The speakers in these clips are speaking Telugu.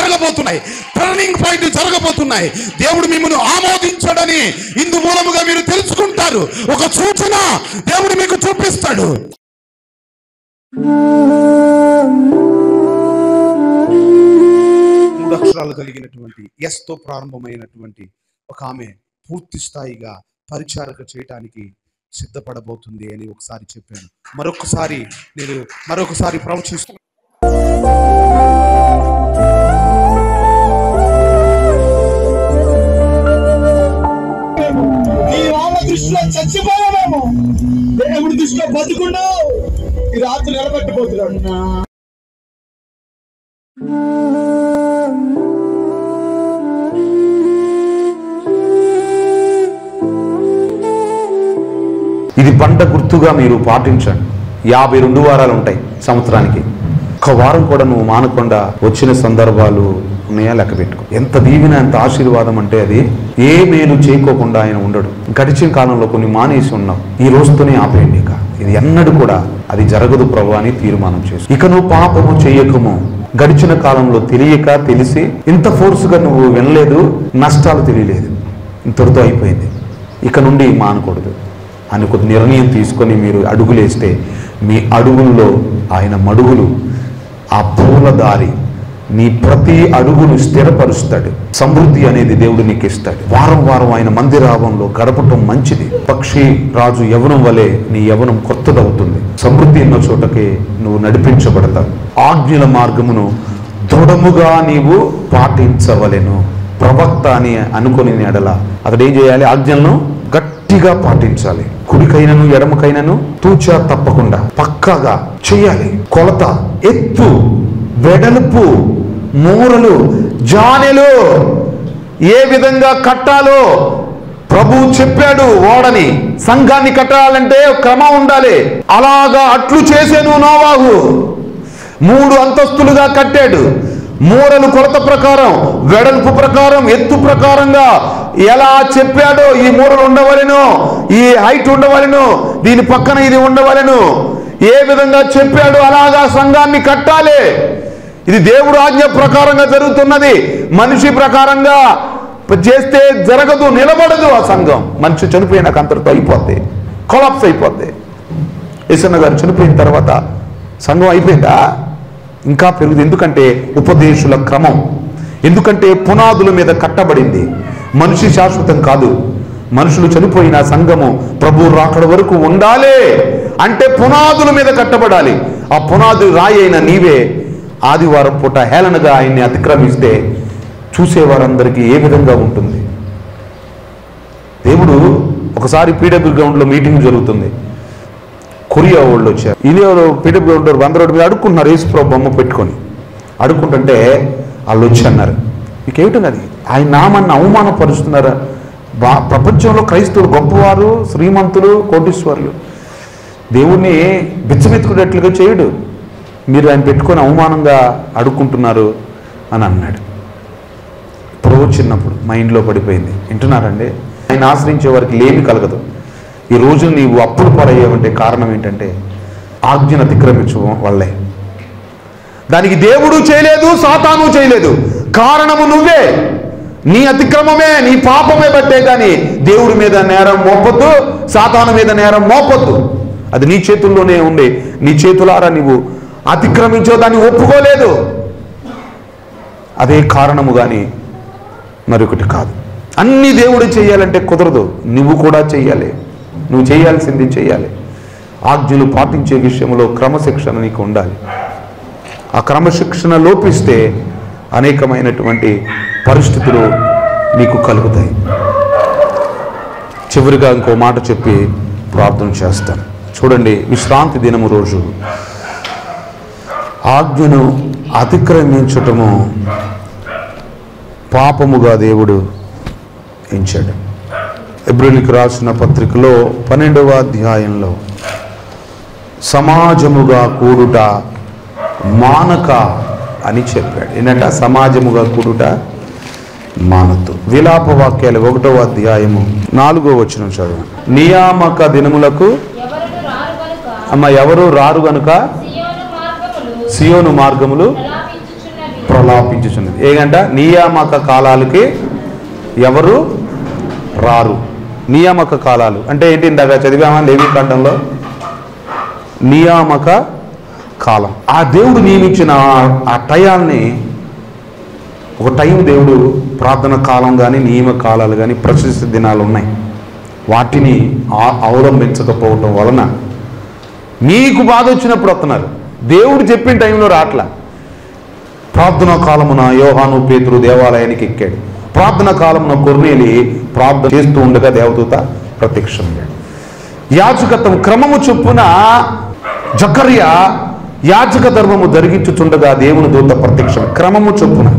జరగబోతున్నాయి టర్నింగ్ పాయింట్ జరగబోతున్నాయి దేవుడు మిమ్మల్ని ఆమోదించాడని ఇందు మూలముగా మీరు తెలుసుకుంటారు ఒక సూచన దేవుడు మీకు చూపిస్తాడు మూడు అక్షరాలు కలిగినటువంటి ఎస్ తో ప్రారంభమైనటువంటి ఒక ఆమె పూర్తి స్థాయిగా పరిచారక చేయటానికి సిద్ధపడబోతుంది అని ఒకసారి చెప్పాను మరొకసారి నేను మరొకసారి ప్రవచిస్తూ ఈ వాళ్ళ దృష్టిలో చచ్చిపోయామేమో దేవుడి దృష్టిలో బతుకున్నావు ఈ రాత్రి నిలబెట్టబోతున్నాడు ఇది పంట గుర్తుగా మీరు పాటించండి యాభై రెండు వారాలు ఉంటాయి సంవత్సరానికి ఒక వారం కూడా నువ్వు మానకుండా వచ్చిన సందర్భాలు ఉన్నాయా లెక్క పెట్టుకో ఎంత దీవిన ఎంత ఆశీర్వాదం అంటే అది ఏ మేలు చేయకోకుండా ఆయన ఉండడు గడిచిన కాలంలో కొన్ని మానేసి ఉన్నావు ఈ రోజుతోనే ఆపేయండి ఇక ఇది ఎన్నడూ కూడా అది జరగదు ప్రభు అని తీర్మానం చేసు ఇక నువ్వు పాపము చేయకము గడిచిన కాలంలో తెలియక తెలిసి ఇంత ఫోర్స్గా నువ్వు వినలేదు నష్టాలు తెలియలేదు ఇంతటితో అయిపోయింది ఇక నుండి మానకూడదు అని ఒక నిర్ణయం తీసుకొని మీరు అడుగులేస్తే మీ అడుగుల్లో ఆయన మడుగులు ఆ పూల దారి నీ ప్రతి అడుగును స్థిరపరుస్తాడు సమృద్ధి అనేది దేవుడు నీకు ఇస్తాడు వారం వారం ఆయన మందిరావంలో గడపటం మంచిది పక్షి రాజు యవనం వలె నీ యవనం కొత్తదవుతుంది సమృద్ధి ఉన్న చోటకి నువ్వు నడిపించబడతావు ఆజ్ఞల మార్గమును దృఢముగా నీవు పాటించవలెను ప్రవక్త అని అనుకుని ఎడల అతడు ఏం చేయాలి ఆజ్ఞలను గట్టిగా పాటించాలి కుడికైనను ఎడమకైనను తూచా తప్పకుండా పక్కాగా చేయాలి కొలత ఎత్తు వెడల్పు మూరలు జానెలు ఏ విధంగా కట్టాలో ప్రభు చెప్పాడు ఓడని సంఘాన్ని కట్టాలంటే ఒక క్రమం ఉండాలి అలాగా అట్లు చేసేను నోవాహు మూడు అంతస్తులుగా కట్టాడు మూరలు కొలత ప్రకారం వెడల్పు ప్రకారం ఎత్తు ప్రకారంగా ఎలా చెప్పాడో ఈ మూరలు ఉండవలెను ఈ హైట్ ఉండవలెను దీని పక్కన ఇది ఉండవలెను ఏ విధంగా చెప్పాడో అలాగా సంఘాన్ని కట్టాలి ఇది దేవుడు ఆజ్ఞ ప్రకారంగా జరుగుతున్నది మనిషి ప్రకారంగా చేస్తే జరగదు నిలబడదు ఆ సంఘం మనిషి చనిపోయినాక అంతటితో అయిపోద్ది కొలాప్స్ అయిపోద్ది యశన్న గారు చనిపోయిన తర్వాత సంఘం అయిపోయిందా ఇంకా పెరుగుతుంది ఎందుకంటే ఉపదేశుల క్రమం ఎందుకంటే పునాదుల మీద కట్టబడింది మనిషి శాశ్వతం కాదు మనుషులు చనిపోయిన సంఘము ప్రభు రాకడ వరకు ఉండాలి అంటే పునాదుల మీద కట్టబడాలి ఆ పునాది రాయి అయిన నీవే ఆదివారం పూట హేళనగా ఆయన్ని అతిక్రమిస్తే చూసేవారందరికీ ఏ విధంగా ఉంటుంది దేవుడు ఒకసారి పీడబ్ల్యూ గ్రౌండ్లో మీటింగ్ జరుగుతుంది కొరియా వాళ్ళు వచ్చారు ఇలియో పీడబ్ల్యూ గ్రౌండ్ వంద రోడ్డు మీద అడుక్కుంటున్నారు యేసుప్రభు బొమ్మ పెట్టుకొని అడుక్కుంటుంటే వాళ్ళు వచ్చి అన్నారు మీకేమిటం అది ఆయన నామాన్ని అవమానపరుస్తున్నారా బా ప్రపంచంలో క్రైస్తవులు గొప్పవారు శ్రీమంతులు కోటీశ్వరులు దేవుణ్ణి బిచ్చమెత్తుకునేట్లుగా చేయడు మీరు ఆయన పెట్టుకొని అవమానంగా అడుక్కుంటున్నారు అని అన్నాడు ఇప్పుడు చిన్నప్పుడు మైండ్లో పడిపోయింది వింటున్నారండి ఆయన ఆశ్రయించే వారికి లేమి కలగదు ఈ రోజు నీవు అప్పులు పాలయ్యావంటే కారణం ఏంటంటే ఆజ్ఞను అతిక్రమించడం వల్లే దానికి దేవుడు చేయలేదు సాతాను చేయలేదు కారణము నువ్వే నీ అతిక్రమమే నీ పాపమే బట్టే కానీ దేవుడి మీద నేరం మోపొద్దు సాతాను మీద నేరం మోపొద్దు అది నీ చేతుల్లోనే ఉండే నీ చేతులారా నీవు అతిక్రమించో దాన్ని ఒప్పుకోలేదు అదే కారణము కానీ మరొకటి కాదు అన్ని దేవుడు చేయాలంటే కుదరదు నువ్వు కూడా చెయ్యాలి నువ్వు చేయాల్సింది చేయాలి ఆజ్ఞలు పాటించే విషయంలో క్రమశిక్షణ నీకు ఉండాలి ఆ క్రమశిక్షణ లోపిస్తే అనేకమైనటువంటి పరిస్థితులు నీకు కలుగుతాయి చివరిగా ఇంకో మాట చెప్పి ప్రార్థన చేస్తాను చూడండి విశ్రాంతి దినము రోజు ఆజ్ఞను అతిక్రమించటము పాపముగా దేవుడు ఎంచాడు ఎబ్రిల్కి రాసిన పత్రికలో పన్నెండవ అధ్యాయంలో సమాజముగా కూడుట మానక అని చెప్పాడు ఏంటంటే సమాజముగా కూడుట మానతు విలాప వాక్యాలు ఒకటవ అధ్యాయము నాలుగో వచనం చదువు నియామక దినములకు ఎవరును రారు కనుక అమ్మ ఎవరు రారు గనుక సియోను మార్గములు సియోను మార్గములు ప్రలాపించుచున్నవి ప్రలాపించుచున్నది ఏగంట నియామక కాలాలకి ఎవరు రారు నియామక కాలాలు అంటే ఏంటి ఇందాక చదివామా లేవి ఖండంలో నియామక కాలం ఆ దేవుడు నియమించిన ఆ- ఆ టయాల్ని ఒక టైం దేవుడు ప్రార్థన కాలం కానీ నియమ కాలాలు కానీ ప్రశస్తి దినాలు ఉన్నాయి వాటిని ఆ- అవలంబించకపోవటం వలన మీకు బాధ వచ్చినప్పుడు వస్తున్నారు దేవుడు చెప్పిన టైంలో రాట్లా ప్రార్థనా కాలమున యోహాను పేతురు దేవాలయానికి ఎక్కాడు ప్రార్థన కాలమున కొర్నేలి ప్రార్థన చేస్తూ ఉండగా దేవదూత ప్రత్యక్షమయ్యాడు యాజకత్వం క్రమము చొప్పున జకర్య యాజక ధర్మము జరిగించుచుండగా దేవుని దూత ప్రత్యక్షం క్రమము చొప్పున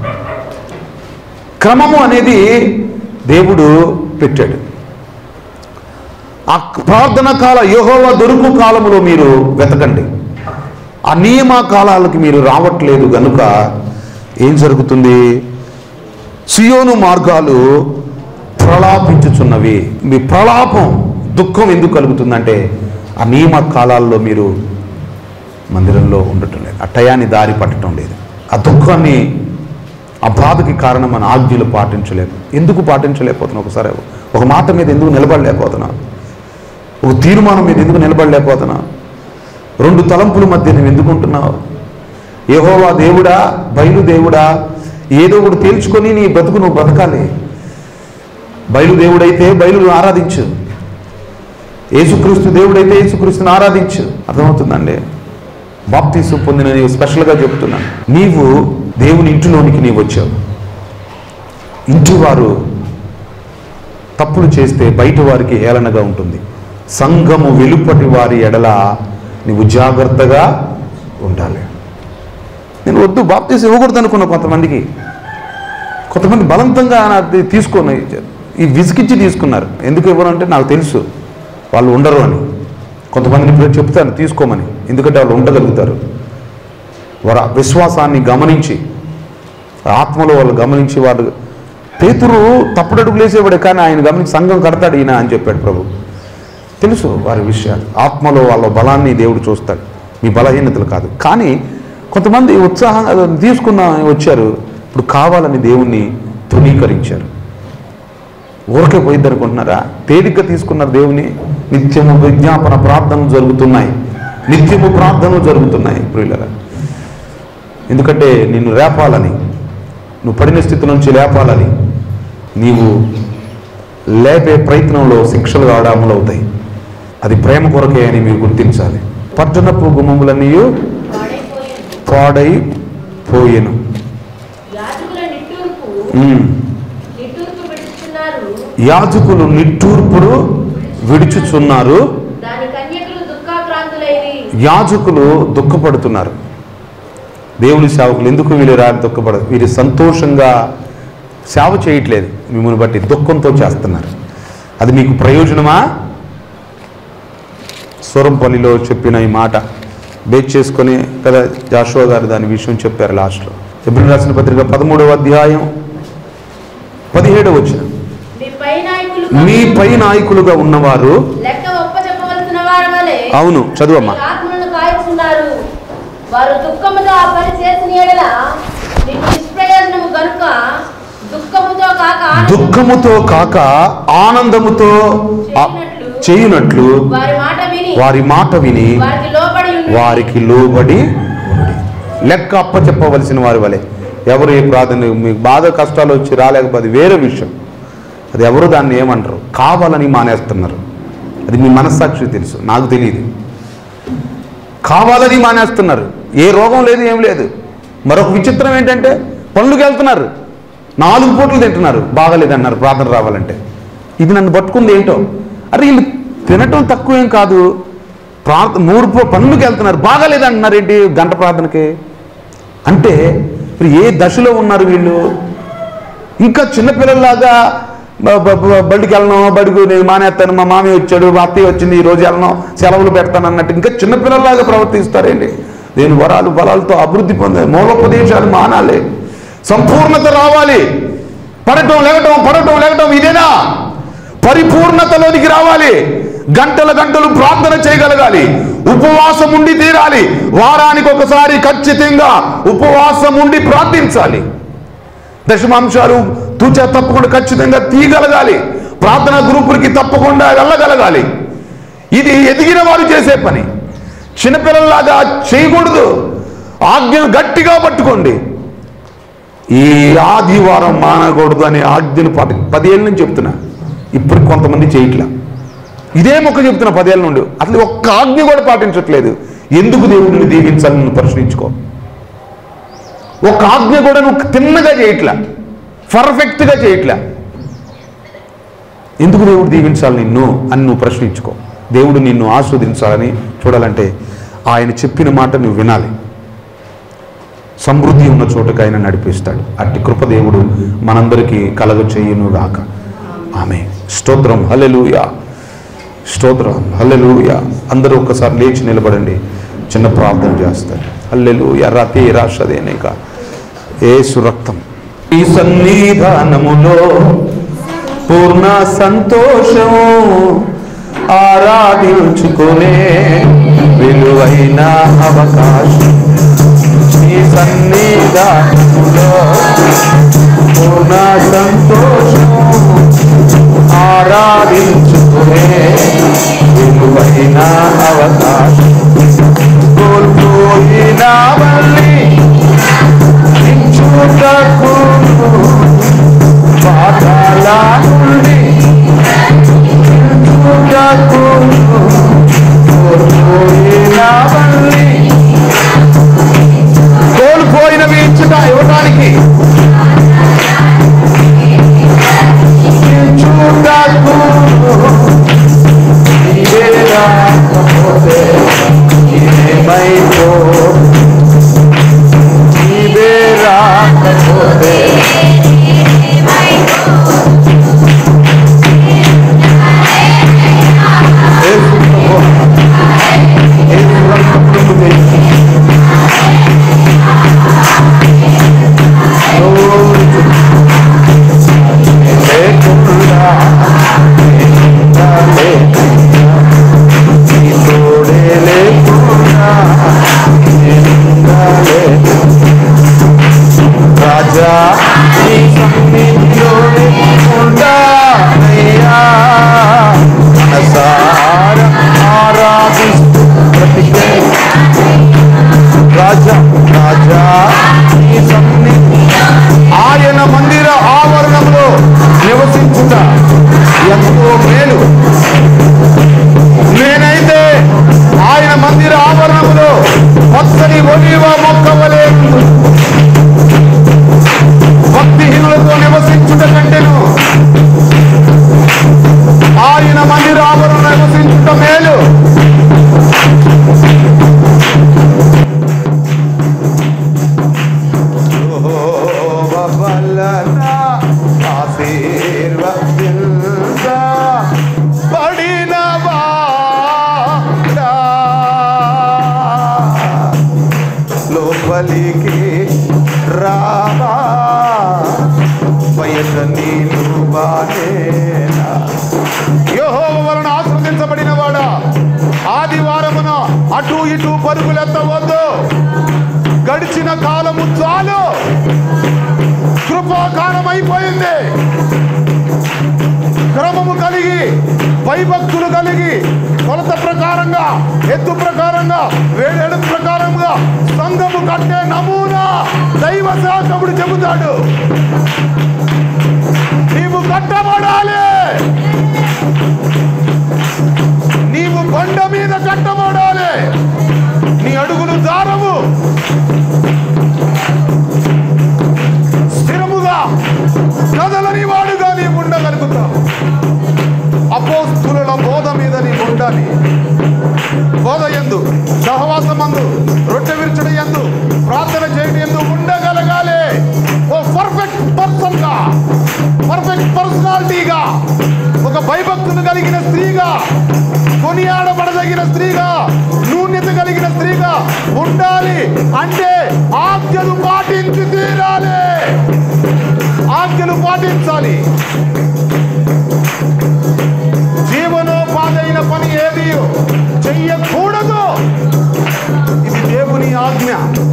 క్రమము అనేది దేవుడు పెట్టాడు ఆ ప్రార్థన కాల యెహోవా దొరుకు కాలములో మీరు వెతకండి ఆ నియమ కాలాలకి మీరు రావట్లేదు గనుక ఏం జరుగుతుంది సియోను మార్గాలు ప్రలాపించుచున్నవి మీ ప్రలాపం దుఃఖం ఎందుకు కలుగుతుందంటే ఆ నియమ కాలాల్లో మీరు మందిరంలో ఉండటం లేదు ఆ టయాన్ని దారి పట్టడం లేదు ఆ దుఃఖాన్ని ఆ బాధకి కారణం మన ఆజ్ఞలు పాటించలేదు ఎందుకు పాటించలేకపోతున్నావు ఒకసారి ఒక మాట మీద ఎందుకు నిలబడలేకపోతున్నావు ఒక తీర్మానం మీద ఎందుకు నిలబడలేకపోతున్నావు రెండు తలంపుల మధ్య నువ్వు ఎందుకుంటున్నావు యెహోవా దేవుడా బయలు దేవుడా ఏదో ఒకటి తేల్చుకొని నీ బ్రతుకు నువ్వు బ్రతకాలి బయలుదేవుడైతే బయలును ఆరాధించు యేసుక్రీస్తు దేవుడైతే యేసుక్రీస్తుని ఆరాధించు అర్థమవుతుందండి బాప్తీసు పొందిన నీవు స్పెషల్గా చెప్తున్నాను నీవు దేవుని ఇంటిలోనికి నీవు వచ్చావు ఇంటి వారు తప్పులు చేస్తే బయట వారికి హేళనగా ఉంటుంది సంఘము వెలుపటి వారి ఎడల నీవు జాగ్రత్తగా ఉండాలి నేను వద్దు బాప్తీసు ఇవ్వకూడదు అనుకున్నా కొంతమందికి కొంతమంది బలవంతంగా అది తీసుకొని ఈ విసికిచ్చి తీసుకున్నారు ఎందుకు ఇవ్వరు అంటే నాకు తెలుసు వాళ్ళు ఉండరు అని కొంతమందిని ఇప్పుడు చెప్తాను తీసుకోమని ఎందుకంటే వాళ్ళు ఉండగలుగుతారు వారు ఆ విశ్వాసాన్ని గమనించి ఆత్మలో వాళ్ళు గమనించి వాళ్ళు పేతురు తప్పుడడుగులు వేసేవాడే కానీ ఆయన గమనించి సంఘం కడతాడు ఈయన అని చెప్పాడు ప్రభు తెలుసు వారి విషయాలు ఆత్మలో వాళ్ళ బలాన్ని దేవుడు చూస్తాడు మీ బలహీనతలు కాదు కానీ కొంతమంది ఉత్సాహంగా తీసుకున్న వచ్చారు ఇప్పుడు కావాలని దేవుణ్ణి తృణీకరించారు ఊరికే పోయిద్ది అనుకుంటున్నారా తేలిక తీసుకున్నారు దేవుని నిత్యము విజ్ఞాపన ప్రార్థనలు జరుగుతున్నాయి నిత్యము ప్రార్థనలు జరుగుతున్నాయి ప్రియులరా ఎందుకంటే నిన్ను లేపాలని నువ్వు పడిన స్థితి నుంచి లేపాలని నీవు లేపే ప్రయత్నంలో శిక్షలు అమలవుతాయి అది ప్రేమ కొరకే అని మీరు గుర్తించాలి పట్టణపు గుమ్మములన్నీ పాడైపోయింది పాడైపోయెను యాజకుల నిట్టూర్పు ఉమ్. నిట్టూర్పు పెట్టుచున్నారు యాజకులు నిట్టూర్పుడు విడుచుచున్నారు దాని కన్యకులు దుఃఖాక్రాంతులైరి యాజకులు దుఃఖపడుతున్నారు దేవుని సేవకులు ఎందుకు వీళ్ళు రాని దుఃఖపడదు వీరు సంతోషంగా సేవ చేయట్లేదు మిమ్మల్ని బట్టి దుఃఖంతో చేస్తున్నారు అది మీకు ప్రయోజనమా సూరంపల్లిలో చెప్పిన ఈ మాట బేచ్ చేసుకొని కదా జాషువా గారు దాని విషయం చెప్పారు లాస్ట్లో ఎబ్రిల్ రాసిన పత్రిక పదమూడవ అధ్యాయం పదిహేడవ వచ్చిన మీ పై నాయకులు మీ పై నాయకులుగా ఉన్నవారు లెక్క ఒప్ప చెప్పవలసిన వారి వలె అవును చదువమ్మా మీ ఆత్మలను కాయచున్నారు వారు దుఃఖముతో ఆ పని చేసిన ఎడల నీకు నిష్ప్రయోజనము గనుక దుఃఖముతో కాక ఆనందముతో దుఃఖముతో కాక ఆనందముతో ఆ- చేయునట్లు వారి మాట విని వారి మాట విని వారికి లోబడి ఉండు. వారికి లోబడి ఉండి. లెక్క అప్ప చెప్పవలసిన వారి వలె ఎవరు ఏ ప్రార్థన మీకు బాధ కష్టాలు వచ్చి రాలేకపోతే వేరే విషయం అది ఎవరు దాన్ని ఏమంటారు కావాలని మానేస్తున్నారు అది మీ మనస్సాక్షి తెలుసు నాకు తెలియదు కావాలని మానేస్తున్నారు ఏ రోగం లేదు ఏం లేదు మరొక విచిత్రం ఏంటంటే పనులకు వెళ్తున్నారు నాలుగు పూటలు తింటున్నారు బాగలేదన్నారు ప్రార్థన రావాలంటే ఇది నన్ను పట్టుకుంది ఏంటో అరే వీళ్ళు తినటం తక్కువేం కాదు ప్రార్థ మూడు పూ- పనులకు వెళ్తున్నారు బాగాలేదంటున్నారు ఏంటి గంట ప్రార్థనకి అంటే ఇప్పుడు ఏ దశలో ఉన్నారు వీళ్ళు ఇంకా చిన్నపిల్లల్లాగా బ- బ- బ- బడికి వెళ్ళను బడికి నేను మానేస్తాను మా మామయ్య వచ్చాడు మా అత్తయ్య వచ్చింది ఈ రోజు వెళ్ళను సెలవులు పెడతాను అన్నట్టు ఇంకా చిన్నపిల్లల్లాగా ప్రవర్తిస్తారేంటి నేను వరాలు బలాలతో అభివృద్ధి పొందే మూలోపదేశాలు మానాలి సంపూర్ణత రావాలి పడటం లేవటం పడటం లేవటం ఇదేనా పరిపూర్ణతలోనికి రావాలి గంటల గంటలు ప్రార్థన చేయగలగాలి ఉపవాసం ఉండి తీరాలి వారానికి ఒకసారి ఖచ్చితంగా ఉపవాసం ఉండి ప్రార్థించాలి దశమాంశాలు తూచా తప్పకుండా ఖచ్చితంగా తీయగలగాలి ప్రార్థనా గ్రూపులకి తప్పకుండా వెళ్ళగలగాలి ఇది ఎదిగిన వారు చేసే పని చిన్నపిల్లల్లాగా చేయకూడదు ఆజ్ఞను గట్టిగా పట్టుకోండి ఈ ఆదివారం మానకూడదు అనే ఆజ్ఞను పది పదేళ్ళ నుంచి చెప్తున్నా ఇప్పుడు కొంతమంది చేయట్లా ఇదే మొక్క చెప్తున్నా పదేళ్ళ నుండి అసలు ఒక్క ఆజ్ఞ కూడా పాటించట్లేదు ఎందుకు దేవుడిని దీవించాలని నువ్వు ప్రశ్నించుకో ఒక ఆజ్ఞ కూడా నువ్వు తిన్నగా చేయట్లా పర్ఫెక్ట్గా చేయట్లా ఎందుకు దేవుడు దీవించాలి నిన్ను అని నువ్వు ప్రశ్నించుకో దేవుడు నిన్ను ఆస్వాదించాలని చూడాలంటే ఆయన చెప్పిన మాట నువ్వు వినాలి సమృద్ధి ఉన్న చోటుకు ఆయన నడిపిస్తాడు అట్టి కృప దేవుడు మనందరికీ కలగ చేయును గాక ఆమె స్తోత్రం హల్లెలూయా స్తోత్రం హల్లెలూయా అందరూ ఒక్కసారి లేచి నిలబడండి చిన్న ప్రార్థన చేస్తారు హల్లెలూయా రతి రాషదేనేక ఏసు రక్తం ఈ సన్నిధానములో పూర్ణ సంతోషము ఆరాధించుకునే విలువైన అవకాశం ఈ సన్నిధానములో పూర్ణ సంతోషము ఆరాధించుకునే విలువైన అవకాశం కోల్పోయిన మళ్ళీ చూడకు పాతాల నుండి చూడకు కోల్పోయిన మళ్ళీ కోల్పోయినవి ఇచ్చుట ఇవ్వడానికి చూడకు ఇదే రాకపోతే ఏమైపో ఇదే రాకపోతే యేసు ప్రభు, యేసు రక్తమును తెచ్చి లేకుండా నీ తోడే లేకుండా రాజా నీ సన్నిధిలోనే ఉంటానయ్యా మనసార ఆరాధిస్తూ బ్రతికే రాజా రాజా నీ సన్నిధి ఆయన మందిర ఆవరణంలో నివసించుట ఎంతో మేలు నేనైతే ఆయన మందిర ఆవరణంలో పచ్చని ఒలివ మొక్క వలె భక్తిహీనులతో నివసించుట కంటేను ఆయన మందిర ఆవరణ నివసించుట మేలు లోపలికి రావా బయట నీళ్ళు బానేనా యెహోవా వలన ఆశ్రదించబడిన వాడా ఆదివారమున అటు ఇటు పరుగులెత్తవద్దు గడిచిన కాలము చాలు కృపాకాలం అయిపోయింది క్రమము కలిగి భయభక్తులు కలిగి కొలత ప్రకారంగా ఎత్తు ప్రకారంగా వేడెడు ప్రకారంగా సంఘము కట్టే నమూనా దైవ శాసకుడు చెబుతాడు నీవు కట్టబడాలి నీవు బండ మీద కట్టబడాలి నీ అడుగులు దారము స్థిరముగా కదలని వాడుగా నీ ఉండగలుగుతావు అపోస్తుల బోధ మీద నీ ఉండాలి బోధ ఎందు సహవాసమందు రొట్టె విరుచుడు ఎందు ప్రార్థన చేయడం ఎందు ఉండగలగాలి ఓ పర్ఫెక్ట్ పర్సన్ గా పర్ఫెక్ట్ పర్సనాలిటీగా ఒక భయభక్తులు కలిగిన స్త్రీగా కొనియాడబడదగిన స్త్రీగా నూన్యత కలిగిన స్త్రీగా ఉండాలి అంటే ఆజ్ఞలు పాటించి తీరాలి ఆజ్ఞలు పాటించాలి జీవనోపాధి అయిన పని ఏది చెయ్యకూడదు ఇది దేవుని ఆజ్ఞ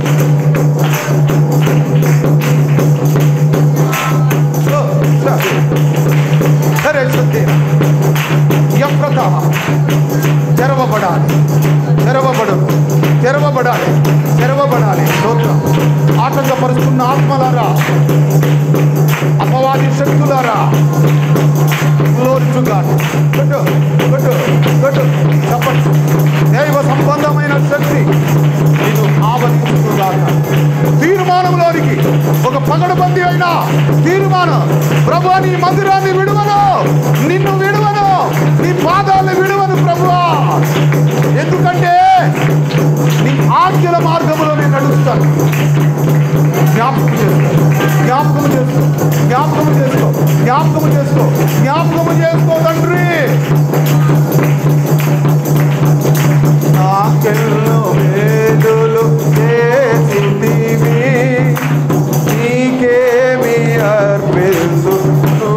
ఓ, సరే. సరే సత్య ఎప్రత తెరవబడాలి తెరవబడు తెరవబడాలి తెరవబడాలి స్తోత్రం ఆటంకపరుస్తున్న ఆత్మలారా అపవాది శక్తులారా Glory to God. కొట్టు కొట్టు కొట్టు చెప్పండి దైవ సంబంధమైన శక్తి నేను ఆవరిస్తున్నాను తీర్మానంలోనికి ఒక పగడబంది అయిన తీర్మానం ప్రభు నీ మందిరాన్ని విడువను నిన్ను విడువను నీ పాదాలను విడువను ప్రభువా ఎందుకంటే నీ ఆజ్ఞల మార్గంలో నేను నడుస్తాను జ్ఞాపకం చేసుకో జ్ఞాపకం చేసుకో జ్ఞాపకం చేసుకో జ్ఞాపకం చేసుకో జ్ఞాపకం చేసుకో తండ్రి నాకెన్నో మేలులు చేసితివి నీకేమి అర్పిస్తును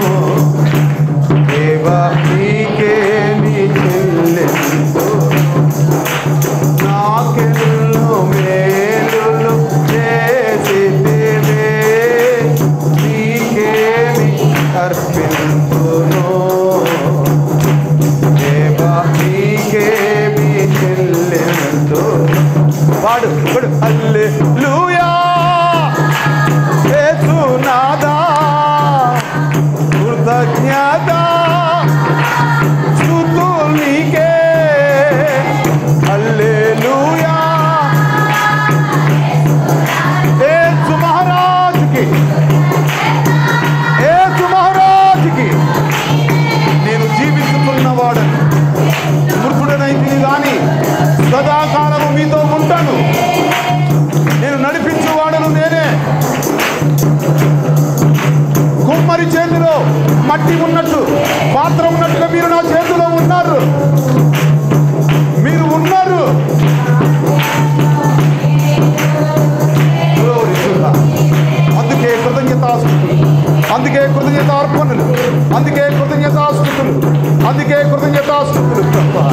దేవా నీకేమి చెల్లెందు నాకెన్నో మేలులు చేసితివే నీకేమి అర్పింతును దేవా నీకేమి చెల్లెందు వాడు వాడు అల్లే లూయా యేసునాదా కృతజ్ఞత స్తుతులు నీకే హల్లెలూయా యేసు మహారాజుకి యేసు మహారాజుకి నేను జీవిస్తున్నవాడను మృతుడనైతిని కానీ సదాకాలము మీతో ఉంటాను నేను నడిపించేవాడను నేనే కుమ్మరి చేతిలో మట్టి ఉన్నట్టు పాత్ర ఉన్నట్టుగా మీరు నా చేతిలో ఉన్నారు మీరు ఉన్నారు Glory to God. అందుకే కృతజ్ఞతాస్తుతులు అందుకే కృతజ్ఞతార్పణలు అందుకే కృతజ్ఞతాస్తుతులు అందుకే కృతజ్ఞతాస్తుతులు ప్రభా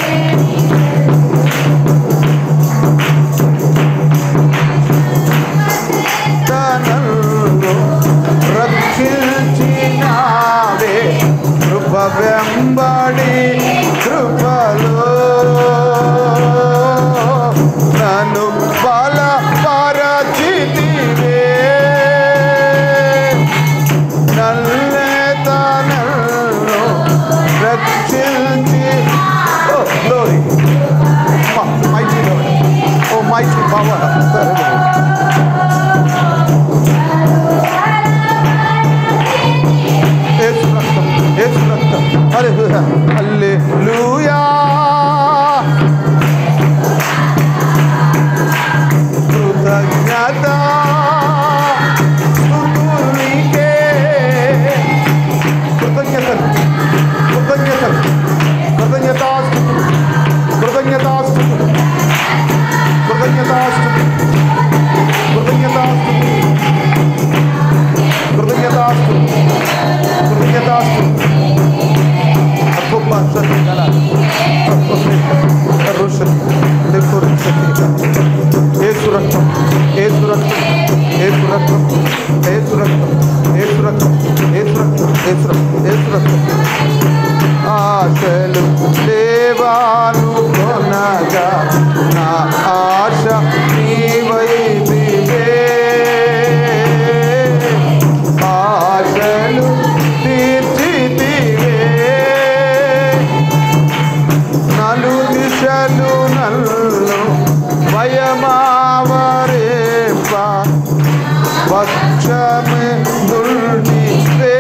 తనను రక్షించినావే కృప వెంబడి కృపలో నన్ను బలపరచితివే నల్లెతనను రక్షించి oh glory mighty Lord. Oh, mighty power. యేసు రక్తం యేసు రక్తం హల్లెలూయా హల్లెలూయా కృతజ్ఞత స్తుతులు నీకే కృతజ్ఞతలు కృతజ్ఞతలు కృతజ్ఞతాస్తుతులు కృతజ్ఞతాస్తుతులు కృతజ్ఞతాస్తుతులు కృతజ్ఞతాస్తుతులు కృతజ్ఞతాస్తుతులు కృతజ్ఞతాస్తుతులు అక్కుప్ప సత్య కళ ఏసు రక్తం ఏసు రక్తం ఏసు రక్తం ఏసు రక్తం ఏసు రక్తం ఏసు రక్తం ఏసు రక్తం ఏసు రక్తం ఆశలు దేవాను కొనగా నా ఆశ నీవైదివే ఆశలు తీర్చితివే నలు దిశలు నల్లు భయమావరేప పక్షమే దుర్నివే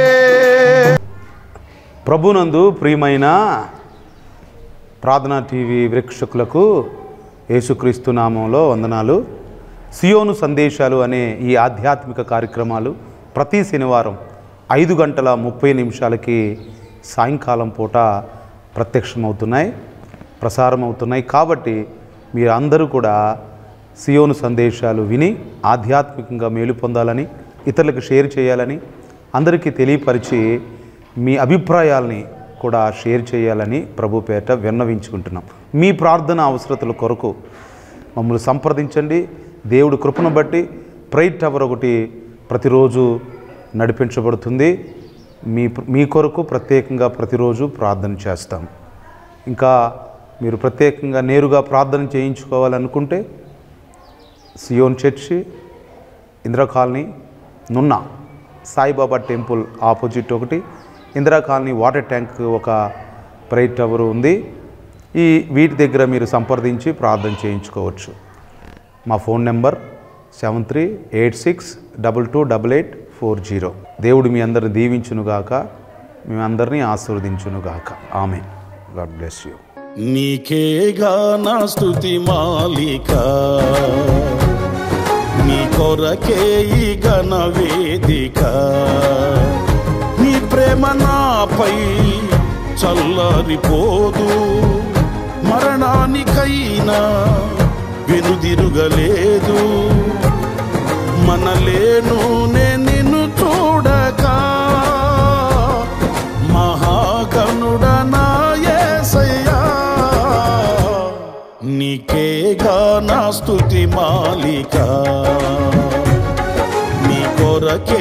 ప్రభునందు ప్రియమైన ప్రార్థనా టీవీ వీక్షకులకు యేసుక్రీస్తు నామంలో వందనాలు సియోను సందేశాలు అనే ఈ ఆధ్యాత్మిక కార్యక్రమాలు ప్రతి శనివారం ఐదు గంటల ముప్పై నిమిషాలకి సాయంకాలం పూట ప్రత్యక్షమవుతున్నాయి ప్రసారం అవుతున్నాయి కాబట్టి మీరు అందరూ కూడా సియోను సందేశాలు విని ఆధ్యాత్మికంగా మేలు పొందాలని ఇతరులకు షేర్ చేయాలని అందరికీ తెలియపరిచి మీ అభిప్రాయాల్ని కూడా షేర్ చేయాలని ప్రభు పేట విన్నవించుకుంటున్నాం మీ ప్రార్థన అవసరతల కొరకు మమ్మల్ని సంప్రదించండి దేవుడి కృపను బట్టి ప్రైట్ టవర్ ఒకటి ప్రతిరోజు నడిపించబడుతుంది మీ మీ కొరకు ప్రత్యేకంగా ప్రతిరోజు ప్రార్థన చేస్తాం ఇంకా మీరు ప్రత్యేకంగా నేరుగా ప్రార్థన చేయించుకోవాలనుకుంటే Zion church Indira colony Nunna Saibaba temple opposite ఒకటి ఇందిరా కాలనీ వాటర్ ట్యాంక్ ఒక ప్రైట్ టవర్ ఉంది ఈ వీటి దగ్గర మీరు సంప్రదించి ప్రార్థన చేయించుకోవచ్చు మా phone number seven three eight six double two double eight four zero దేవుడు మీ అందరిని దీవించునుగాక మీ అందరినీ ఆశీర్వదించునుగాక ఆమె గాడ్ బ్లెస్ యూ నీకేగా నా స్థుతి మాలిక నీ కొరకే ఈ ఘన వేదిక నీ ప్రేమ నాపై చల్లారిపోదు మరణానికైనా వెనుదిరుగలేదు మనలేను నేను నిన్ను చూడక మహాగణుడనా యేసయ్యా నీకేగా నా స్తుతి మాలిక నీ కొరకే